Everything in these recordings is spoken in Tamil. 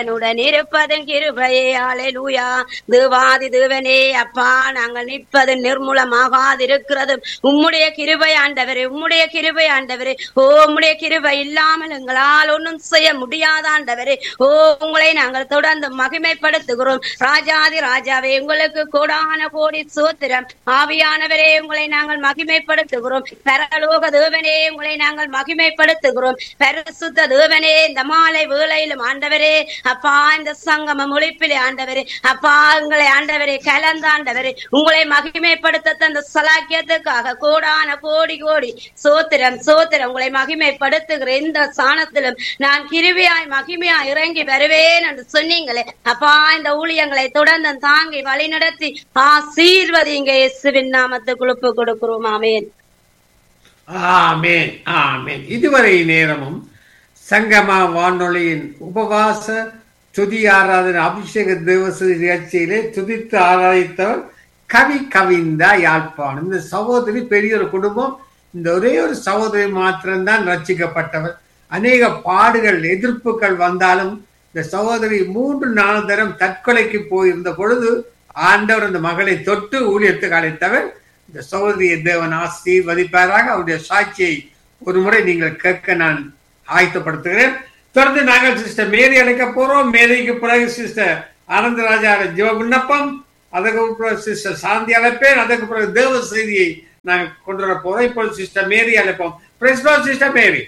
உடன் இருப்பதன் கிருபையே அலையூயா தேவாதி தேவனே அப்பா நாங்கள் நிற்பது நிர்மூலமாகாதிருக்கிறது உம்முடைய கிருபை ஆண்டவரே உம்முடைய கிருபை ஆண்டவரே ஓ உம்முடைய கிருபை இல்லாமல் எங்களால் ஒன்றும் செய்ய முடியாத ஆண்டவரே ஓ உங்களை நாங்கள் தொடர்ந்து மகிமைப்படுத்துகிறோம் ராஜாதி ராஜாவே உங்களுக்கு கோடான கோடி சோத்திரம் ஆவியானவரே உங்களை நாங்கள் மகிமைப்படுத்துகிறோம் பரலோக தேவனே உங்களை நாங்கள் மகிமைப்படுத்துகிறோம் பரிசுத்த தேவனே இந்த மாலை வேளையிலும் ஆண்டவரே அப்பா இந்த சங்கம மொழிப்பிலே ஆண்டவரே அப்பா உங்களை ஆண்டவரே கலந்த ஆண்டவரே உங்களை மகிமைப்படுத்த தந்த சலாக்கியத்துக்காக கோடான கோடி கோடி சோத்திரம் சோத்திரம் உங்களை மகிமைப்படுத்துகிற இந்த ஸ்தானத்திலும் நான் கிருவியாய் மகிமையாய் இறங்கி வருவேன் என்று சொன்னீங்களே அப்பா இந்த ஊழியங்களை தொடர்ந்து தாங்கி வழிநடத்தி ஆசீர்வதிங்க இயேசுவின் நாமத்துக்கு ஒப்பு கொடுக்கிறோம் ஆமேன் ஆமேன் ஆமேன் இதுவரை நேரமும் சங்கமா வானொலியின் உபவாச துதி ஆராதனை அபிஷேக தேவசதி நிகழ்ச்சியிலே துதித்து ஆராதித்தவர் கவி கவிந்தா யாழ்ப்பாணம் இந்த சகோதரி பெரிய ஒரு குடும்பம் இந்த ஒரே ஒரு சகோதரி மாத்திரம்தான் ரட்சிக்கப்பட்டவர் அநேக பாடுகள் எதிர்ப்புகள் வந்தாலும் இந்த சகோதரி மூன்று நாலு தரம் தற்கொலைக்கு போயிருந்த பொழுது ஆண்டவர் அந்த மகளை தொட்டு ஊழியத்துக்கு அழைத்தவர் இந்த சகோதரியை தேவன் ஆசீர்வதிப்பாராக அவருடைய சாட்சியை ஒரு முறை நீங்கள் கேட்க நான் ஆயத்தப்படுத்துகிறேன் தொடர்ந்து நாங்கள் சிஸ்டர் மேரி அழைக்க போறோம் மேரிக்கு பிறகு சிஸ்டர் ஆனந்தராஜா ஜீவ விண்ணப்பம் அதுக்கு பிறகு சிஸ்டர் சாந்தி அழைப்பேன் அதுக்கு பிறகு தேவ செய்தியை நாங்கள் கொண்டு வர போறோம் இப்பொழுது சிஸ்டர் மேரி அழைப்போம் சிஸ்டர் மேரி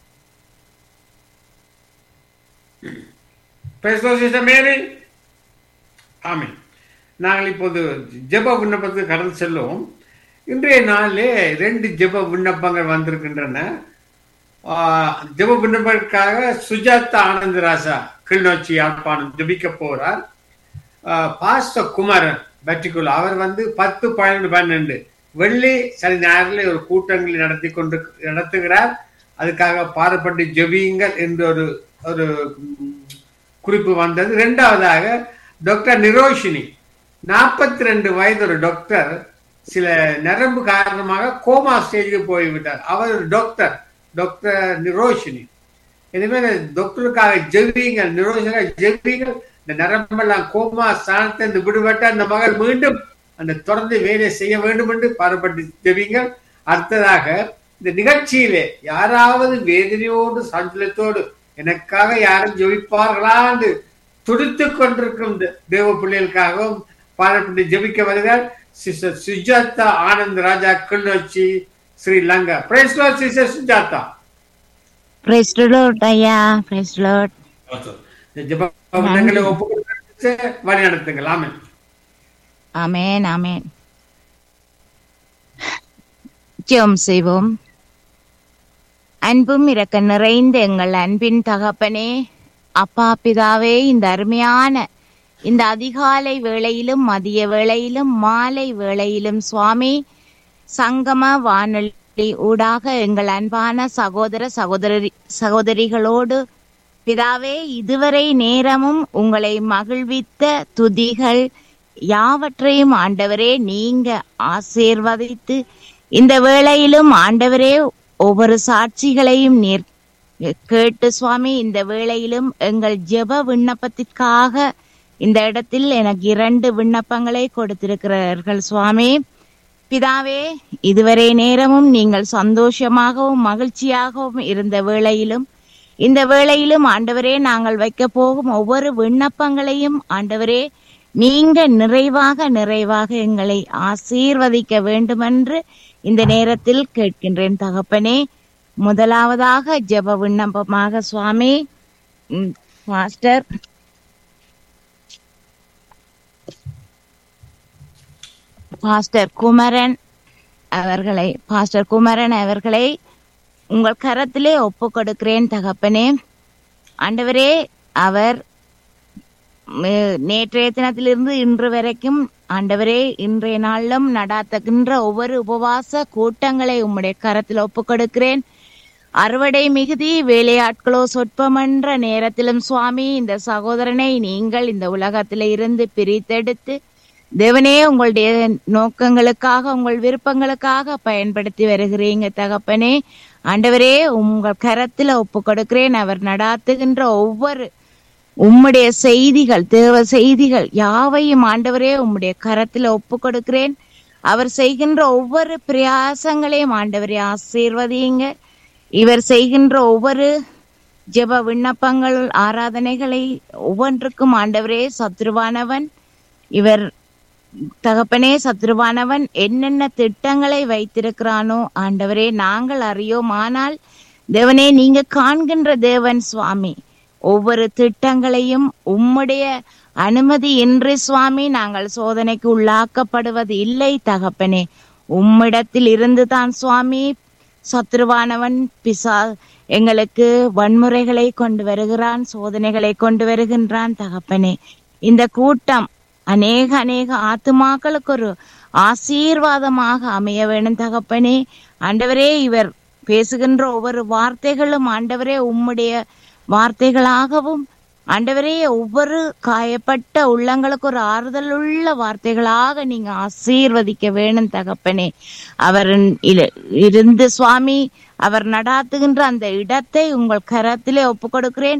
சிஸ்டர் மேரி ஆமீன் நாங்கள் இப்போது ஜெப விண்ணப்பத்துக்கு கடந்து செல்லுவோம் இன்றைய நாளிலே ரெண்டு ஜெப விண்ணப்பங்கள் வந்திருக்கின்றன ஜெப விண்ணப்பத்திற்காக சுஜாதா ஆனந்தராசா கிளிநொச்சி யாழ்ப்பாணம் ஜபிக்க போறார் பாஸ்ட குமரன் பர்டிகுலர் அவர் வந்து பத்து பன்னெண்டு பன்னெண்டு வெள்ளி சனி ஞாயிறில் ஒரு கூட்டங்களை நடத்தி கொண்டு நடத்துகிறார் அதுக்காக பாடப்பட்டு ஜெபியுங்கள் என்ற ஒரு ஒரு குறிப்பு வந்தது ரெண்டாவதாக டாக்டர் நிரோஷினி நாற்பத்தி ரெண்டு வயது ஒரு டாக்டர் சில நரம்பு காரணமாக கோமா ஸ்டேஜுக்கு போய்விட்டார் அவர் ஒரு டாக்டர் டாக்டர் நிரோஷினி இனிமேல் டாக்டருக்காக ஜெபிங்கள் நிரோஷனாக ஜெபிங்கள் இந்த நரம்பெல்லாம் கோமா ஸ்தானத்தை விடுபட்ட அந்த மகள் மீண்டும் அந்த தொடர்ந்து வேலை செய்ய வேண்டும் என்று பாரப்பட்டு ஜெபிங்கள் அடுத்ததாக இந்த நிகழ்ச்சியிலே யாராவது வேதனையோடு சஞ்சலத்தோடு எனக்காக யாரும் ஜெபிப்பார்களா என்று துடித்துக் கொண்டிருக்கும் தேவ பிள்ளைகளுக்காகவும் பாடப்பட்டு ஜெபிக்க வருகிறார் sister Sujatha Anand Raja Kilinochchi Sri Lanka praise Lord sister Sujatha praise Lord ஐயா பிரைஸ் லார்ட் ஜெபங்களை ஒப்பு வழி நடத்துங்கள் ஆமென் ஆமென் ஆமென் ஜெபம் செய்வோம் அன்பும் இரக்க நிறைந்த எங்கள் அன்பின் தகப்பனே அப்பா பிதாவே இந்த அருமையான இந்த அதிகாலை வேளையிலும் மதிய வேளையிலும் மாலை வேளையிலும் சுவாமி சங்கம வானொலி ஊடாக எங்கள் அன்பான சகோதர சகோதரி சகோதரிகளோடு பிதாவே இதுவரை நேரமும் உங்களை மகிழ்வித்த துதிகள் யாவற்றையும் ஆண்டவரே நீங்க ஆசீர்வதித்து இந்த வேளையிலும் ஆண்டவரே ஒவ்வொரு சாட்சிகளையும் நீர் கேட்டு சுவாமி இந்த வேளையிலும் எங்கள் ஜெப விண்ணப்பத்திற்காக இந்த இடத்தில் எனக்கு இரண்டு விண்ணப்பங்களை கொடுத்திருக்கிறார்கள் சுவாமி பிதாவே இதுவரை நேரமும் நீங்கள் சந்தோஷமாகவும் மகிழ்ச்சியாகவும் இருந்த வேளையிலும் இந்த வேளையிலும் ஆண்டவரே நாங்கள் வைக்க போகும் ஒவ்வொரு விண்ணப்பங்களையும் ஆண்டவரே நீங்க நிறைவாக நிறைவாக எங்களை ஆசீர்வதிக்க வேண்டுமென்று இந்த நேரத்தில் கேட்கின்றேன் தகப்பனே முதலாவதாக ஜெப விண்ணப்பமாக சுவாமி மாஸ்டர் பாஸ்டர் குமரன் அவர்களை பாஸ்டர் குமரன் அவர்களை உங்கள் கரத்திலே ஒப்பு கொடுக்கிறேன் தகப்பனே ஆண்டவரே அவர் நேற்றைய தினத்திலிருந்து இன்று வரைக்கும் ஆண்டவரே இன்றைய நாளிலும் நடாத்துகின்ற ஒவ்வொரு உபவாச கூட்டங்களை உம்முடைய கரத்தில் ஒப்பு கொடுக்கிறேன் அறுவடை மிகுதி வேலையாட்களோ சொற்பமன்ற நேரத்திலும் சுவாமி இந்த சகோதரனை நீங்கள் இந்த உலகத்தில இருந்து பிரித்தெடுத்து தேவனே உங்களுடைய நோக்கங்களுக்காக உங்கள் விருப்பங்களுக்காக பயன்படுத்தி வருகிறீங்க தகப்பனே ஆண்டவரே உங்கள் கரத்துல ஒப்பு கொடுக்கிறேன் அவர் நடாத்துகின்ற ஒவ்வொரு உம்முடைய செய்திகள் தேவ செய்திகள் யாவையும் ஆண்டவரே உம்முடைய கரத்தில் ஒப்பு கொடுக்கிறேன் அவர் செய்கின்ற ஒவ்வொரு பிரயாசங்களையும் ஆண்டவரே ஆசீர்வதியுங்க இவர் செய்கின்ற ஒவ்வொரு ஜெப விண்ணப்பங்கள் ஆராதனைகளை ஒவ்வொன்றுக்கும் ஆண்டவரே சத்ருவானவன் இவர் தகப்பனே சத்ருவானவன் என்னென்ன திட்டங்களை வைத்திருக்கிறானோ ஆண்டவரே நாங்கள் அறியோம் ஆனால் தேவனே நீங்க காண்கின்ற தேவன் சுவாமி ஒவ்வொரு திட்டங்களையும் உம்முடைய அனுமதி இன்றி சுவாமி நாங்கள் சோதனைக்கு உள்ளாக்கப்படுவது இல்லை தகப்பனே உம்மிடத்தில் இருந்துதான் சுவாமி சத்ருவானவன் பிசா எங்களுக்கு வன்முறைகளை கொண்டு வருகிறான் சோதனைகளை கொண்டு வருகின்றான் தகப்பனே இந்த கூட்டம் அநேக அநேக ஆத்துமாக்களுக்கு ஒரு ஆசீர்வாதமாக அமைய வேணும் தகப்பனே ஆண்டவரே இவர் பேசுகின்ற ஒவ்வொரு வார்த்தைகளும் ஆண்டவரே உம்முடைய வார்த்தைகளாகவும் ஆண்டவரே ஒவ்வொரு காயப்பட்ட உள்ளங்களுக்கு ஒரு ஆறுதல் உள்ள வார்த்தைகளாக நீங்க ஆசீர்வதிக்க வேணும் தகப்பனே அவர் இல- இருந்து சுவாமி அவர் நடாத்துகின்ற அந்த இடத்தை உங்கள் கரத்திலே ஒப்பு கொடுக்கிறேன்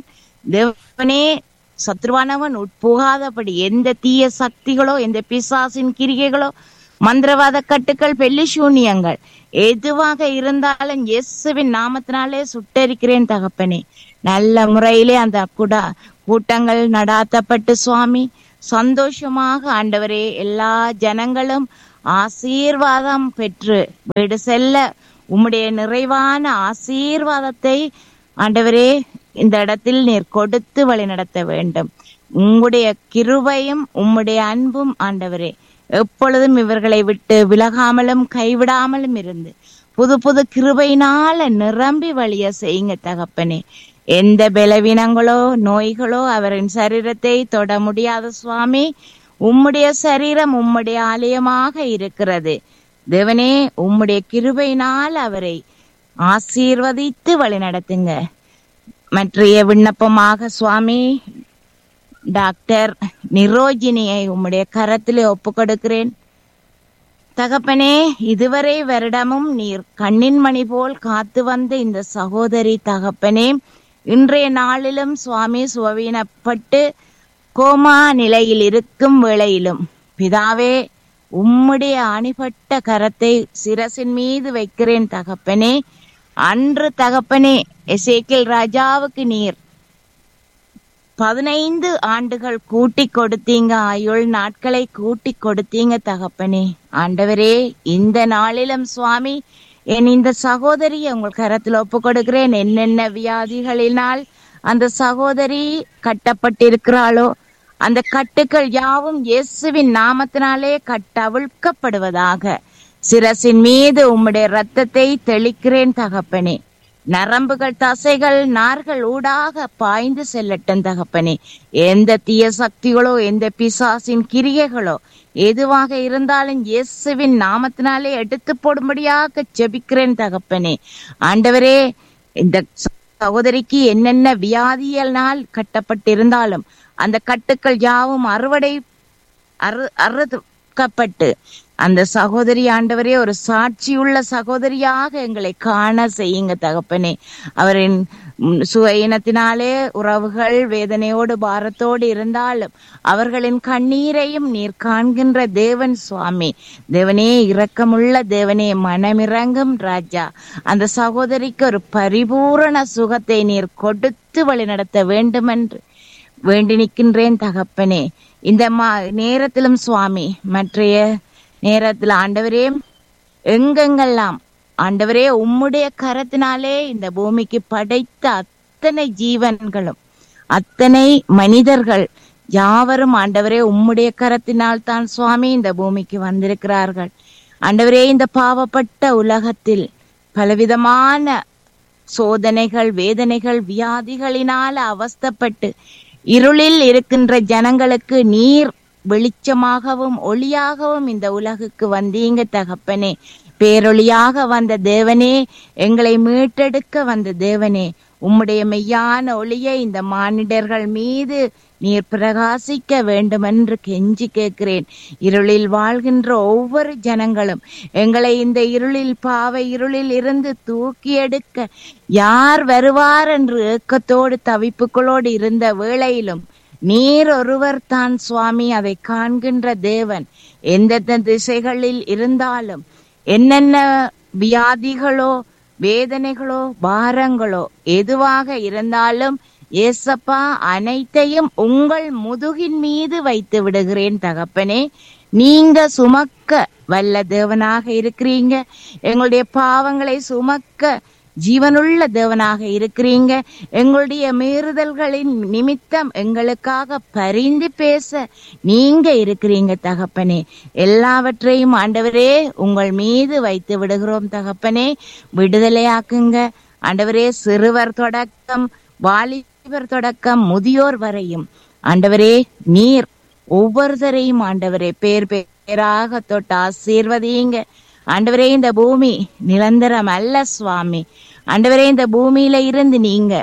தேவனே சத்ருவானவன் உட்புகாதபடி எந்த தீய சக்திகளோ எந்த பிசாசின் கிரிகைகளோ மந்திரவாத கட்டுக்கள் பெல்லி சூனியங்கள் எதுவாக இருந்தாலும் இயேசுவின் நாமத்தினாலே சுட்டரிக்கிறேன் தகப்பனே நல்ல முறையிலே அந்த குடா கூட்டங்கள் நடாத்தப்பட்டு சுவாமி சந்தோஷமாக ஆண்டவரே எல்லா ஜனங்களும் ஆசீர்வாதம் பெற்று வீடு செல்ல உம்முடைய நிறைவான ஆசீர்வாதத்தை ஆண்டவரே இந்த இடத்தில் நீர் கொடுத்து வழிநடத்த வேண்டும் உம்முடைய கிருபையும் உம்முடைய அன்பும் ஆண்டவரே எப்பொழுதும் இவர்களை விட்டு விலகாமலும் கைவிடாமலும் இருந்து புது புது கிருபையினால நிரம்பி வழிய செய்யுங்க தகப்பனே எந்த பலவீனங்களோ நோய்களோ அவரின் சரீரத்தை தொட முடியாத சுவாமி உம்முடைய சரீரம் உம்முடைய ஆலயமாக இருக்கிறது தேவனே உம்முடைய கிருபையினால் அவரை ஆசீர்வதித்து வழி நடத்துங்க மற்றைய விண்ணப்பமாக சுவாமி டாக்டர் நிரோஜினியை உம்முடைய கரத்திலே ஒப்பு கொடுக்கிறேன் தகப்பனே இதுவரை வருடமும் நீர் கண்ணின் மணி போல் காத்து வந்த இந்த சகோதரி தகப்பனே இன்றைய நாளிலும் சுவாமி சுவவீனப்பட்டு கோமா நிலையில் இருக்கும் வேளையிலும் பிதாவே உம்முடைய அணிபட்ட கரத்தை சிரசின் மீது வைக்கிறேன் தகப்பனே அன்று தகப்பனே எசேக்கில் ராஜாவுக்கு நீர் பதினைந்து ஆண்டுகள் கூட்டி கொடுத்தீங்க ஆயுள் நாட்களை கூட்டி கொடுத்தீங்க தகப்பனே ஆண்டவரே இந்த நாளிலும் சுவாமி என் இந்த சகோதரியை உங்கள் கரத்தில் ஒப்பு கொடுக்கிறேன் என்னென்ன வியாதிகளினால் அந்த சகோதரி கட்டப்பட்டிருக்கிறாளோ அந்த கட்டுக்கள் யாவும் இயேசுவின் நாமத்தினாலே கட்டவிழ்க்கப்படுவதாக சிரசின் மீது உம்முடைய ரத்தத்தை தெளிக்கிறேன் தகப்பனே நரம்புகள் தசைகள் நார்கள் ஊடாக பாய்ந்து செல்லட்டும் தகப்பனே எந்த தீய சக்திகளோ எந்த பிசாசின் கிரியைகளோ எதுவாக இருந்தாலும் இயேசுவின் நாமத்தினாலே எடுத்து போடும்படியாக ஜெபிக்கிறேன் தகப்பனே ஆண்டவரே இந்த சகோதரிக்கு என்னென்ன வியாதியினால் கட்டப்பட்டிருந்தாலும் அந்த கட்டுக்கள் யாவும் அறுவடை அறு அறுக்கப்பட்டு அந்த சகோதரி ஆண்டவரே ஒரு சாட்சியுள்ள சகோதரியாக எங்களை காண செய்யுங்க தகப்பனே அவரின் ம், சுயினத்தினாலே உறவுகள் வேதனையோடு பாரத்தோடு இருந்தாலும் அவர்களின் கண்ணீரையும் நீர் காண்கின்ற தேவன் சுவாமி தேவனே இரக்கமுள்ள தேவனே மனமிறங்கும் ராஜா அந்த சகோதரிக்கு ஒரு பரிபூரண சுகத்தை நீர் கொடுத்து வழிநடத்த வேண்டுமென்று வேண்டி நிற்கின்றேன் தகப்பனே இந்த மா நேரத்திலும் சுவாமி மற்றைய நேரத்தில் ஆண்டவரே எங்கெங்கெல்லாம் ஆண்டவரே உம்முடைய கரத்தினாலே இந்த பூமிக்கு படைத்த அத்தனை ஜீவன்களும் அத்தனை மனிதர்கள் யாவரும் ஆண்டவரே உம்முடைய கரத்தினால் தான் சுவாமி இந்த பூமிக்கு வந்திருக்கிறார்கள் ஆண்டவரே இந்த பாவப்பட்ட உலகத்தில் பலவிதமான சோதனைகள் வேதனைகள் வியாதிகளினால அவஸ்தப்பட்டு இருளில் இருக்கின்ற ஜனங்களுக்கு நீர் வெளிச்சமாகவும் ஒளியாகவும் இந்த உலகுக்கு வந்தீங்க தகப்பனே பேரொளியாக வந்த தேவனே எங்களை மீட்டெடுக்க வந்த தேவனே உம்முடைய மெய்யான ஒளியை இந்த மானிடர்கள் மீது நீர் பிரகாசிக்க வேண்டுமென்று கெஞ்சி கேட்கிறேன் இருளில் வாழ்கின்ற ஒவ்வொரு ஜனங்களும் எங்களை இந்த இருளில் பாவ இருளில் இருந்து தூக்கி எடுக்க யார் வருவார் என்று ஏக்கத்தோடு தவிப்புகளோடு இருந்த வேளையிலும் நீர் ஒருவர் தான் சுவாமி அதை காண்கின்ற தேவன் எந்தெந்த திசைகளில் இருந்தாலும் என்னென்ன வியாதிகளோ வேதனைகளோ பாரங்களோ எதுவாக இருந்தாலும் ஏசப்பா அனைத்தையும் உங்கள் முதுகின் மீது வைத்து விடுகிறேன் தகப்பனே நீங்க சுமக்க வல்ல தேவனாக இருக்கிறீங்க எங்களுடைய பாவங்களை சுமக்க ஜீவனுள்ள தேவனாக இருக்கிறீங்க எங்களுடைய மீறுதல்களின் நிமித்தம் எங்களுக்காக பரிந்து பேச நீங்க இருக்கிறீங்க தகப்பனே எல்லாவற்றையும் ஆண்டவரே உங்கள் மீது வைத்து விடுகிறோம் தகப்பனே விடுதலையாக்குங்க ஆண்டவரே சிறுவர் தொடக்கம் வாலிபர் தொடக்கம் முதியோர் வரையும் ஆண்டவரே நீர் ஒவ்வொருத்தரையும் ஆண்டவரே பேர் பேராக தொட்டு ஆசீர்வதிங்க ஆண்டவரே இந்த பூமி நிரந்தரம் அல்ல சுவாமி ஆண்டவரே இந்த பூமியில இருந்து நீங்க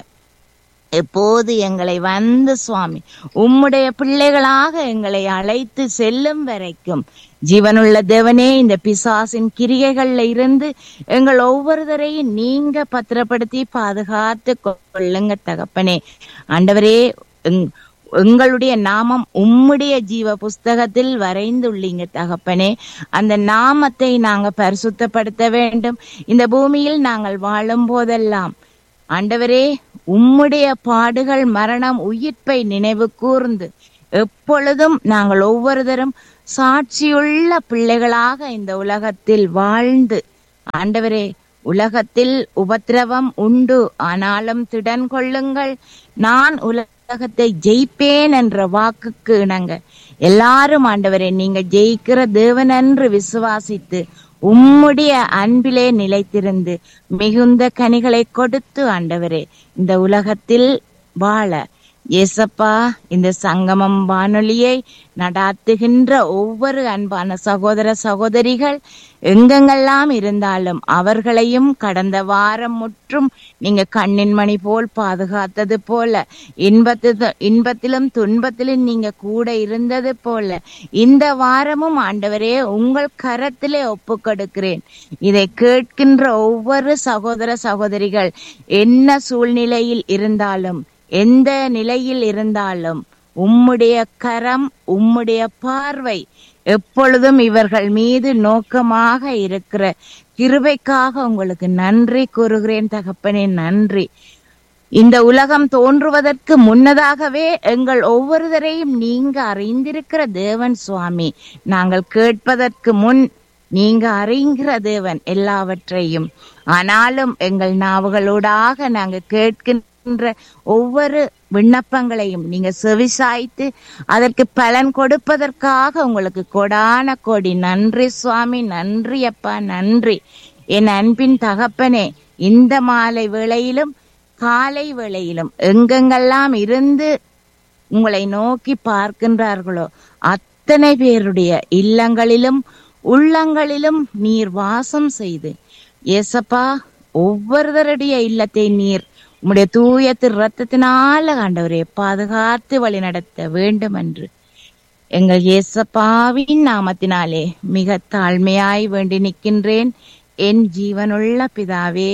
எப்போது எங்களை வந்து சுவாமி உம்முடைய பிள்ளைகளாக எங்களை அழைத்து செல்லும் வரைக்கும் ஜீவனுள்ள தேவனே இந்த பிசாசின் கிரிகைகள்ல இருந்து எங்கள் ஒவ்வொருத்தரையும் நீங்க பத்திரப்படுத்தி பாதுகாத்து கொள்ளுங்க தகப்பனே ஆண்டவரே எங்- எங்களுடைய நாமம் உம்முடைய ஜீவ புஸ்தகத்தில் வரைந்துள்ளீங்க தகப்பனே அந்த நாமத்தை நாங்க பரிசுத்தப்படுத்த வேண்டும் இந்த பூமியில் நாங்கள் வாழும் போதெல்லாம் ஆண்டவரே உம்முடைய பாடுகள் மரணம் உயிர்ப்பை நினைவு கூர்ந்து எப்பொழுதும் நாங்கள் ஒவ்வொருத்தரும் சாட்சியுள்ள பிள்ளைகளாக இந்த உலகத்தில் வாழ்ந்து ஆண்டவரே உலகத்தில் உபத்திரவம் உண்டு ஆனாலும் திடன் கொள்ளுங்கள் நான் உலகத்தை ஜெயிப்பேன் என்ற வாக்குக்கு இணங்க எல்லாரும் ஆண்டவரே நீங்க ஜெயிக்கிற தேவன் என்று விசுவாசித்து உம்முடைய அன்பிலே நிலைத்திருந்து மிகுந்த கனிகளை கொடுத்து ஆண்டவரே இந்த உலகத்தில் வாழ ஏசப்பா இந்த சங்கமம் வானொலியை நடாத்துகின்ற ஒவ்வொரு அன்பான சகோதர சகோதரிகள் எங்கெங்கெல்லாம் இருந்தாலும் அவர்களையும் கடந்த வாரம் முற்றும் நீங்க கண்ணின் மணி போல் பாதுகாத்தது போல இன்பத்து இன்பத்திலும் துன்பத்திலும் நீங்க கூட இருந்தது போல இந்த வாரமும் ஆண்டவரே உங்கள் கரத்திலே ஒப்பு கொடுக்கிறேன் இதை கேட்கின்ற ஒவ்வொரு சகோதர சகோதரிகள் என்ன சூழ்நிலையில் இருந்தாலும் எந்த நிலையில் இருந்தாலும் உம்முடைய கரம் உம்முடைய பார்வை எப்பொழுதும் இவர்கள் மீது நோக்கமாக இருக்கிற கிருபைக்காக உங்களுக்கு நன்றி கூறுகிறேன் தகப்பனே நன்றி இந்த உலகம் தோன்றுவதற்கு முன்னதாகவே எங்கள் ஒவ்வொருவரையும் நீங்க அறிந்திருக்கிற தேவன் சுவாமி நாங்கள் கேட்பதற்கு முன் நீங்க அறிகிற தேவன் எல்லாவற்றையும் ஆனாலும் எங்கள் நாவுகளூடாக நாங்க கேட்கின்ற ஒவ்வொரு விண்ணப்பங்களையும் நீங்க செவிசாய்த்து அதற்கு பலன் கொடுப்பதற்காக உங்களுக்கு கொடான கோடி நன்றி சுவாமி நன்றி அப்பா நன்றி என் அன்பின் தகப்பனே இந்த மாலை வேளையிலும் காலை வேளையிலும் எங்கெங்கெல்லாம் இருந்து உங்களை நோக்கி பார்க்கின்றார்களோ அத்தனை பேருடைய இல்லங்களிலும் உள்ளங்களிலும் நீர் வாசம் செய்து ஏசப்பா ஒவ்வொருவருடைய இல்லத்தை நீர் உம்முடைய தூய திரு ரத்தத்தினால ஆண்டவரே பாதுகாத்து வழி நடத்த வேண்டும் என்று எங்கள் இயேசப்பாவின் நாமத்தினாலே மிக தாழ்மையாய் வேண்டி நிற்கின்றேன் என் ஜீவனுள்ள பிதாவே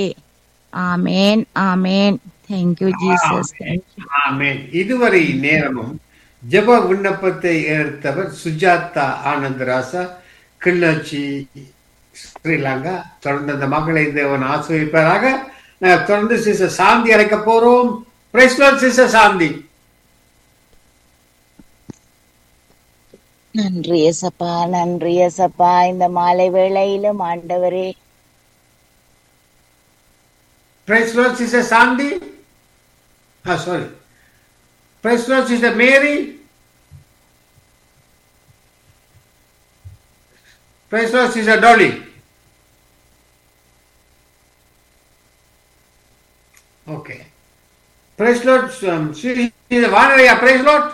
ஆமேன் ஆமேன் தேங்க்யூ ஜீசஸ் ஆமென் இதுவரை நேரமும் ஜெப விண்ணப்பத்தை ஏற்றவர் சுஜாதா ஆனந்தராசா கிள்ளச்சி ஸ்ரீலங்கா தொடர்ந்து அந்த மகளை தேவன் ஆசிரியப்பாராக நாங்கள் தொடர்ந்து சிச சாந்தி அழைக்க போறோம் பிரைஸ்லோட் சிச சாந்தி நன்றி ஏசப்பா நன்றி ஏசப்பா இந்த மாலை வேளையிலும் ஆண்டவரே பிரைஸ்லோட் சிச சாந்தி ஆ sorry praise Lord sis Mary praise Lord sis Dolly okay praise Lord வானரையா பிரைஸ்லோட்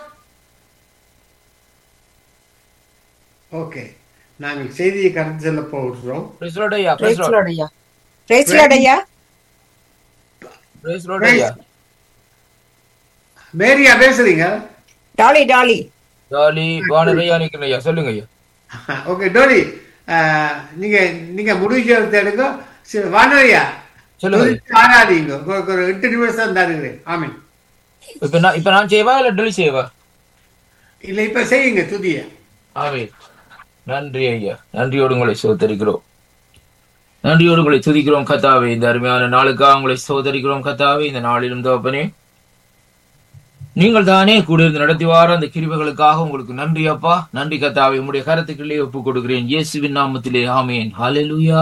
ஓகே நாங்கள் செய்தியை கடந்து செல்ல போகிறோம் Praise Lord ஐயா Praise Praise Lord Lord ஐயா Praise Lord ஐயா Praise Lord ஐயா மேரியா பேசுறீங்க டாலி டாலி ஜாலி வானரையா நிக்கிறேன் ஐயா சொல்லுங்க ஐயா ஓகே டோலி அஹ், நீங்க நீங்க முடிவு எடுங்க சரி, வானோரியா சொல்லுங்க. துதித்து ஆராதிங்க ஒரு- ஒரு எட்டு நிமிஷம் தருகிறேன் ஆமீன் இப்ப நான் இப்ப நான் செய்வா இல்ல டெலி செய்வா இல்ல இப்ப செய்யுங்க துதிய ஆமே நன்றி ஐயா நன்றியோடு உங்களை சோதரிக்கிறோம் நன்றியோடு உங்களை துதிக்கிறோம் கத்தாவே இந்த அருமையான நாளுக்காக உங்களை சோதரிக்கிறோம் கத்தாவே இந்த நாளிலும் தோப்பனே நீங்கள் தானே கூட இருந்து நடத்தி வார அந்த கிருபைகளுக்காக உங்களுக்கு நன்றி அப்பா நன்றி கத்தாவே உங்களுடைய கருத்துக்களே ஒப்புக் கொடுக்கிறேன் இயேசுவின் நாமத்திலே ஆமேன் ஹalleluya